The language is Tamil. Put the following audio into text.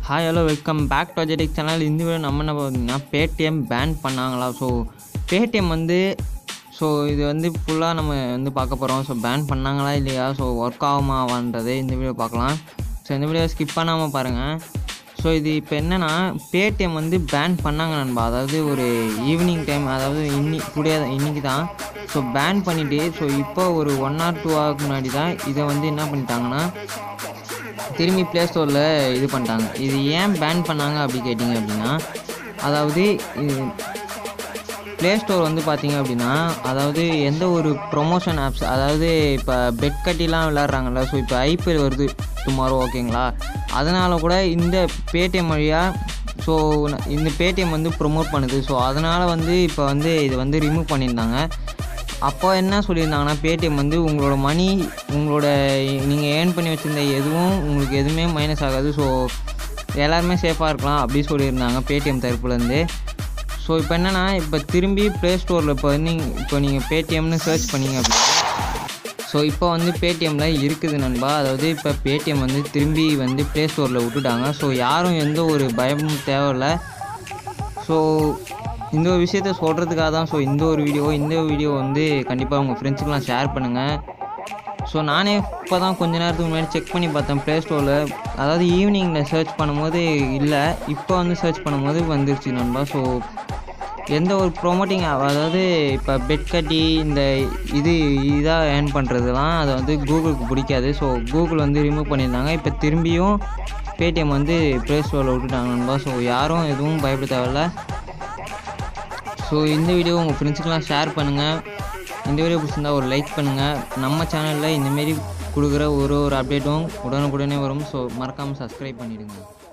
hi hello welcome back to அஜெடிக் சேனல் இந்த வீடியோ நம்ம என்ன பார்த்தீங்கன்னா பேடிஎம் பேன் பண்ணாங்களா ஸோ பேடிஎம் வந்து ஸோ இது வந்து ஃபுல்லாக நம்ம வந்து பார்க்க போகிறோம் ஸோ பேன் பண்ணாங்களா இல்லையா ஸோ ஒர்க் ஆகுமாவான்றது இந்த வீடியோ பார்க்கலாம் ஸோ இந்த வீடியோ ஸ்கிப் பண்ணாமல் பாருங்கள் ஸோ இது இப்போ என்னென்னா பேடிஎம் வந்து பேன் பண்ணாங்க நண்பா அதாவது ஒரு ஈவினிங் டைம் அதாவது இன்னி டுடே இன்னைக்கு தான் ஸோ பேன் பண்ணிவிட்டு ஸோ இப்போ ஒரு ஒன் ஆர் டூ ஹவருக்கு முன்னாடி தான் இதை வந்து என்ன பண்ணிட்டாங்கன்னா திரும்பி ப்ளே ஸ்டோரில் இது பண்ணிட்டாங்க இது ஏன் பேன் பண்ணாங்க அப்படி கேட்டிங்க அப்படின்னா அதாவது ப்ளே ஸ்டோர் வந்து பார்த்தீங்க அப்படின்னா அதாவது எந்த ஒரு ப்ரொமோஷன் ஆப்ஸ் அதாவது இப்போ பெட் கட்டிலாம் விளாட்றாங்கல்ல ஸோ இப்போ ஐபிஎல் வருது டுமாரோ ஓகேங்களா அதனால் கூட இந்த பேடிஎம் வழியாக ஸோ இந்த பேடிஎம் வந்து ப்ரொமோட் பண்ணுது ஸோ அதனால் வந்து இப்போ வந்து இது வந்து ரிமூவ் பண்ணியிருந்தாங்க அப்போ என்ன சொல்லியிருந்தாங்கன்னா பேடிஎம் வந்து உங்களோட மணி உங்களோட நீங்கள் ஏர்ன் பண்ணி வச்சுருந்த எதுவும் உங்களுக்கு எதுவுமே மைனஸ் ஆகாது ஸோ எல்லாருமே சேஃபாக இருக்கலாம் அப்படி சொல்லியிருந்தாங்க பேடிஎம் தரப்புலேருந்து ஸோ இப்போ என்னென்னா இப்போ திரும்பி ப்ளே ஸ்டோரில் இப்போ நீங்கள் இப்போ நீங்கள் பேடிஎம்னு சர்ச் பண்ணீங்க அப்படின்னா ஸோ இப்போ வந்து பேடிஎம்மில் இருக்குது நண்பா அதாவது இப்போ பேடிஎம் வந்து திரும்பி வந்து ப்ளே ஸ்டோரில் விட்டுட்டாங்க ஸோ யாரும் எந்த ஒரு பயமும் தேவையில்லை ஸோ இந்த ஒரு விஷயத்த சொல்கிறதுக்காக தான் ஸோ இந்த ஒரு வீடியோ இந்த வீடியோ வந்து கண்டிப்பாக உங்கள் ஃப்ரெண்ட்ஸுக்கெலாம் ஷேர் பண்ணுங்கள் ஸோ நானே இப்போ தான் கொஞ்ச நேரத்துக்கு முன்னாடி செக் பண்ணி பார்த்தேன் ப்ளே ஸ்டோரில் அதாவது ஈவினிங்கில் சர்ச் பண்ணும்போது இல்லை இப்போ வந்து சர்ச் பண்ணும்போது வந்துருச்சு நண்பா ஸோ எந்த ஒரு ப்ரொமோட்டிங் அதாவது இப்போ பெட் கட்டி இந்த இது இதாக ஏர்ன் பண்ணுறதுலாம் அதை வந்து கூகுளுக்கு பிடிக்காது ஸோ கூகுள் வந்து ரிமூவ் பண்ணியிருந்தாங்க இப்போ திரும்பியும் பேடிஎம் வந்து ப்ளே ஸ்டோரில் விட்டுட்டாங்க நண்பா ஸோ யாரும் எதுவும் பயப்பட தேவையில்ல ஸோ இந்த வீடியோ உங்கள் ஃப்ரெண்ட்ஸுக்கெலாம் ஷேர் பண்ணுங்கள் இந்த வீடியோ பிடிச்சிருந்தா ஒரு லைக் பண்ணுங்கள் நம்ம சேனலில் இந்தமாரி கொடுக்குற ஒரு ஒரு அப்டேட்டும் உடனுக்குடனே வரும் ஸோ மறக்காமல் சப்ஸ்கிரைப் பண்ணிவிடுங்க